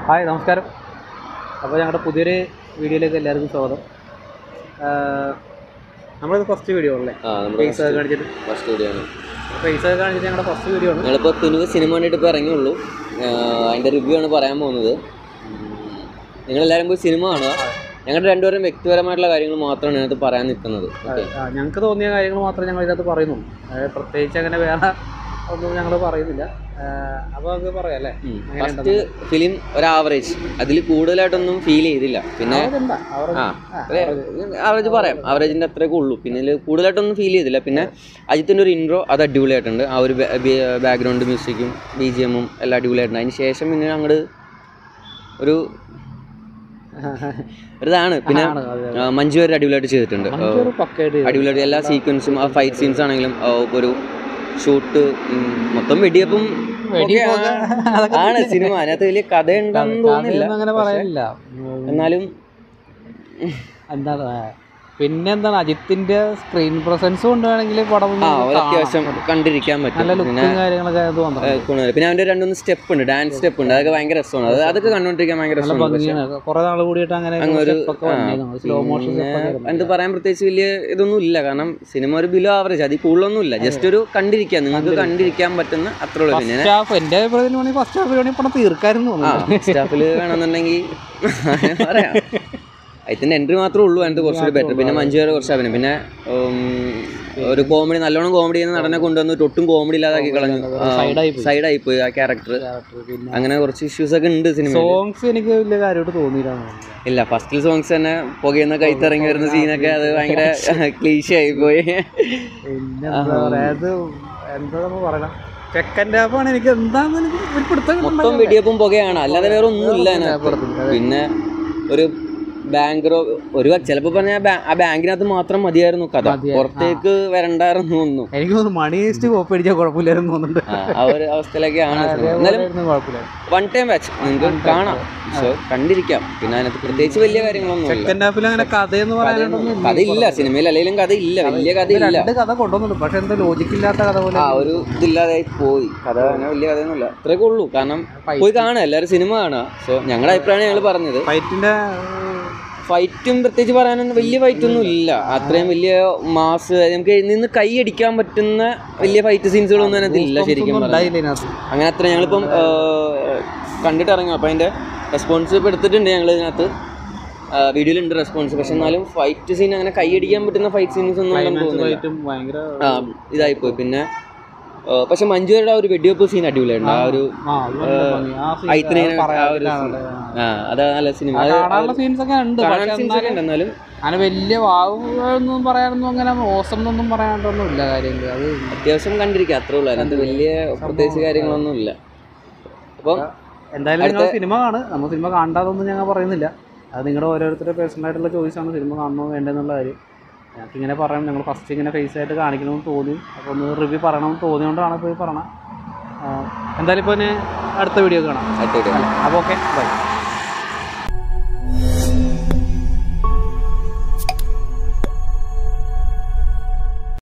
Hi നമസ്കാരം അപ്പോൾ ഞങ്ങളുടെ പുതിയൊരു വീഡിയോയിലേക്ക് എല്ലാവർക്കും സ്വാഗതം ആഹ് നമ്മളിത് ഫസ്റ്റ് വീഡിയോ അല്ലേ ആ നമ്മുടെ ഫേസ് ഒക്കെ കാണിച്ചിട്ട് ഫസ്റ്റ് വീഡിയോ ആണ് ഫേസ് ഒക്കെ കാണിച്ചിട്ട് ഞങ്ങളുടെ ഫസ്റ്റ് വീഡിയോ ആണ് ഞങ്ങളിപ്പോൾ തുനുവ് സിനിമ കണ്ടിട്ട് ഇപ്പോൾ ഇറങ്ങിയുള്ളൂ അതിൻ്റെ റിവ്യൂ ആണ് പറയാൻ പോകുന്നത് നിങ്ങളെല്ലാവരും പോയി സിനിമ കാണുക ഞങ്ങളുടെ രണ്ടുപേരും വ്യക്തിപരമായിട്ടുള്ള കാര്യങ്ങൾ മാത്രമാണ് ഇതിനകത്ത് പറയാൻ നിൽക്കുന്നത് ഓക്കെ ഞങ്ങൾക്ക് തോന്നിയ കാര്യങ്ങൾ മാത്രമേ ഞങ്ങൾ ഇതിനകത്ത് പറയുന്നുള്ളൂ അതായത് പ്രത്യേകിച്ച് അങ്ങനെ വേറെ ഒന്നും ഞങ്ങൾ പറയുന്നില്ല അപ്പോൾ നമുക്ക് പറയാം അല്ലേ ഫസ്റ്റ് ഫിലിം ഒരു ആവറേജ് അതിൽ കൂടുതലായിട്ടൊന്നും ഫീൽ ചെയ്തില്ല പിന്നെ അതെന്താ അവർ ആ ആവറേജ് പറയാം ആവറേജിൻ്റെ അത്രയൊക്കെ ഉള്ളൂ പിന്നെ ഇതിൽ കൂടുതലായിട്ടൊന്നും ഫീൽ ചെയ്തില്ല പിന്നെ അജിത്തിൻ്റെ ഒരു ഇൻട്രോ അത് അടിപൊളിയായിട്ടുണ്ട് ആ ഒരു ബാക്ക്ഗ്രൗണ്ട് മ്യൂസിക്കും ബി ജി എമ്മും എല്ലാം അടിപൊളിയായിട്ടുണ്ട് അതിന് ശേഷം പിന്നെ അങ്ങോട്ട് ഒരു ഒരു ഇതാണ് പിന്നെ ആണ്, അതെ, ആ, മഞ്ജു വരെ അടിപൊളിയായിട്ട് ചെയ്തിട്ടുണ്ട് ആ, ഒരു പക്കയായിട്ട് അടിപൊളിയായിട്ട് എല്ലാ സീക്വൻസും ആ ഫൈറ്റ് സീൻസ് ആണെങ്കിലും ആ, ഒരു ഷൂട്ട് മൊത്തം വെടിയപ്പും ഒക്കെ ആ- ആണ് സിനിമ അതിനകത്ത് വലിയ കഥ ഉണ്ടെന്ന് തോന്നുന്നില്ല അതൊന്നും അങ്ങനെ പറയാനില്ല എന്നാലും എന്താണ് പിന്നെ എന്താണ് അജിത്തിന്റെ സ്ക്രീൻ പ്രസൻസ് കൊണ്ട് വേണമെങ്കിൽ പടം ഒന്ന് ആ ഒരു അത്യാവശ്യം കണ്ടിരിക്കാൻ നല്ല പറ്റും പിന്നെ ലുക്കും കാര്യങ്ങളൊക്കെ അത് വന്നിട്ടുണ്ട് ഏ, ഗുണമില്ല. പിന്നെ അവന്റെ രണ്ടൊന്ന് സ്റ്റെപ്പ് ഉണ്ട് ഡാൻസ് സ്റ്റെപ്പ് ഉണ്ട് അതൊക്കെ ഭയങ്കര രസമാണ് അത് അതൊക്കെ കണ്ടുകൊണ്ടിരിക്കാൻ ഭയങ്കര നല്ല രസമാണ് പക്ഷെ ഭംഗിയാണ് കുറെ നാൾ കൂടിയിട്ട് അങ്ങനെ അങ്ങ് ഒരു step ഒക്കെ വന്നേക്കുന്നു. സ്ലോ മോഷൻ പിന്നെ എന്ത് പറയാൻ പ്രത്യേകിച്ച് വലിയ ഇതൊന്നും ഇല്ല കാരണം സിനിമ ഒരു ബിലോ ആവറേജ് അതിൽ കൂടുതലൊന്നും ഇല്ല ജസ്റ്റ് ഒരു കണ്ടിരിക്കാൻ നിങ്ങൾക്ക് കണ്ടിരിക്കാൻ പറ്റുന്ന അത്ര ഉള്ളൂ പിന്നെ ഫസ്റ്റ് ഹാഫ് എന്റെ അഭിപ്രായത്തിൽ വേണമെങ്കിൽ ഫസ്റ്റ് ഹാഫ് വേണമെങ്കിൽ പടം തീർക്കായിരുന്നു ആ സ്റ്റാഫിൽ വേണമെന്നുണ്ടെങ്കിൽ പറയാം അതിന്റെ എൻട്രി മാത്രമേ ഉള്ളൂ അതിനകത്ത് കുറച്ചുകൂടി ബെറ്റർ പിന്നെ മഞ്ജുവരെ കുറച്ച് അഭിനയം പിന്നെ ഉം, ഒരു കോമഡി നല്ലോണം കോമഡി ചെയ്യുന്ന നടനെ കൊണ്ടുവന്നിട്ട് ഒട്ടും കോമഡി ഇല്ലാതാക്കി കളഞ്ഞു സൈഡായി പോയി സൈഡായി പോയി ആ ക്യാരക്ടർ പിന്നെ അങ്ങനെ കുറച്ച് ഇഷ്യൂസ് ഒക്കെ ഉണ്ട് സിനിമ സോങ്സ് എനിക്ക് വലിയ കാര്യമായിട്ട് തോന്നിയില്ല ഇല്ല ഫസ്റ്റിൽ സോങ്സ് തന്നെ പുകയുന്ന കൈത്തിറങ്ങി വരുന്ന സീനൊക്കെ അത് ഭയങ്കര ക്ലീശ ആയി പോയി പിന്നെ എന്താ പറയാ അത് എന്താ നമ്മൾ പറയണം സെക്കൻഡ് ഹാഫ് ആണ് എനിക്ക് എന്താന്ന് എനിക്ക് ഒരു പിടുത്തം മൊത്തം വെടിയപ്പും പുകയാണ് അല്ലാതെ വേറെ ഒന്നുമില്ല അതിനകത്ത് പിന്നെ ഒരു ബാങ്ക് ഒരു ചിലപ്പോൾ പറഞ്ഞാൽ ആ ബാങ്കിനകത്ത് മാത്രം മതിയായിരുന്നു കഥ പുറത്തേക്ക് വരണ്ടായിരുന്നു ഒന്നും എനിക്ക് തോന്നുന്നു മണി വേസ്റ്റ് കോപ്പി അടിച്ചാൽ കുഴപ്പമില്ലായിരുന്നു തോന്നുന്നുണ്ട് ആ, ആ ഒരു അവസ്ഥയിലൊക്കെയാണ് സിനിമ. എന്നാലും അതേപോലെയായിരുന്നു കുഴപ്പമില്ല വൺ ടൈം വാച്ച് നിങ്ങൾക്ക് കാണാം സോ കണ്ടിരിക്കാം പിന്നെ അതിനകത്ത് പ്രത്യേകിച്ച് വലിയ കാര്യങ്ങളൊന്നും ഇല്ല സെക്കൻഡ് ഹാഫിൽ അങ്ങനെ കഥയെന്ന് പറയാനായിട്ടൊന്നും കഥയില്ല സിനിമയിൽ അല്ലെങ്കിലും കഥയില്ല വലിയ കഥയില്ല രണ്ട് കഥ കൊണ്ടുവന്നുണ്ട് പക്ഷെ എന്താ ലോജിക്ക് ഇല്ലാത്ത കഥ പോലെ ആ ഒരു ഇതില്ലാതെ പോയി കഥ അങ്ങനെ വലിയ കഥയൊന്നുമില്ല ഇത്രയൊക്കെ ഉള്ളൂ കാരണം പോയി കാണുക എല്ലാവരും സിനിമ കാണുക സോ ഞങ്ങളുടെ അഭിപ്രായമാണ് ഞങ്ങൾ പറഞ്ഞത് ഫൈറ്റിന്റെ ഫൈറ്റും പ്രത്യേകിച്ച് പറയാനൊന്നും വലിയ ഫൈറ്റൊന്നും ഇല്ല അത്രയും വലിയ മാസ് നമുക്ക് നിന്ന് കൈ അടിക്കാൻ പറ്റുന്ന വലിയ ഫൈറ്റ് സീൻസുകളൊന്നും അതിനകത്ത് ഇല്ല ശരിക്കും പറഞ്ഞാൽ ഉണ്ടായില്ല ഇതിനകത്ത് അങ്ങനെ അത്ര ഞങ്ങളിപ്പം ആ, കണ്ടിട്ട് ഇറങ്ങും അപ്പം അതിൻ്റെ റെസ്പോൺസ് ഇപ്പം എടുത്തിട്ടുണ്ട് ഞങ്ങൾ ഇതിനകത്ത് വീഡിയോയിലുണ്ട് റെസ്പോൺസ് പക്ഷെ എന്നാലും ഫൈറ്റ് സീൻ അങ്ങനെ കൈ അടിക്കാൻ പറ്റുന്ന ഫൈറ്റ് സീൻസ് ഒന്നും ഉണ്ടെന്ന് തോന്നുന്നില്ല ഫൈറ്റും ഭയങ്കര ആ ഇതായിപ്പോയി പിന്നെ ആ, പക്ഷെ മഞ്ജുവരുടെ ആ ഒരു വെടിവെപ്പ് സീൻ അടിപൊളിയായിരുന്നു ആ ഒരു ആ അത് നല്ല ഭംഗി. ആ scene ഐത്തിനെ അത് ആ ഒരു പറയാതിരിക്കാനാണ്. scene. ആ അതാ നല്ല സിനിമ അത് കാണാനുള്ള സീൻസ് ഒക്കെ ഉണ്ട് കാണാൻ പക്ഷെ scenes ഒക്കെ ഉണ്ട് എന്നാലും അങ്ങനെ വലിയ വാവൊന്നും പറയാനൊന്നും അങ്ങനെ മോശം എന്നൊന്നും പറയാനൊന്നും ഇല്ല കാര്യങ്ങൾ അത് അത്യാവശ്യം കണ്ടിരിക്കുക അത്രേ ഉള്ളൂ അതിനകത്ത് വലിയ പ്രത്യേകിച്ച് കാര്യങ്ങളൊന്നും ഇല്ല അപ്പം എന്തായാലും നിങ്ങൾ സിനിമ കാണ് നമ്മൾ സിനിമ കാണാതൊന്നും ഞങ്ങൾ പറയുന്നില്ല അത് നിങ്ങളുടെ ഓരോരുത്തരുടെ പേഴ്സണൽ ആയിട്ടുള്ള ചോയ്സാണ് സിനിമ കാണണോ വേണ്ടെന്നുള്ള കാര്യം ഞങ്ങൾക്ക് ഇങ്ങനെ പറയാം ഞങ്ങൾ ഫസ്റ്റ് ഇങ്ങനെ ഫേസ് ആയിട്ട് കാണിക്കണമെന്ന് തോന്നി അപ്പോൾ ഒന്ന് റിവ്യൂ പറയണമെന്ന് തോന്നിയോണ്ടാണ് ഇപ്പോൾ ഈ പറഞ്ഞത് എന്തായാലും ഇപ്പോൾ ഇനി അടുത്ത വീഡിയോ കാണാം അറ്റോട്ടെ അപ്പോൾ ഓക്കെ ബൈ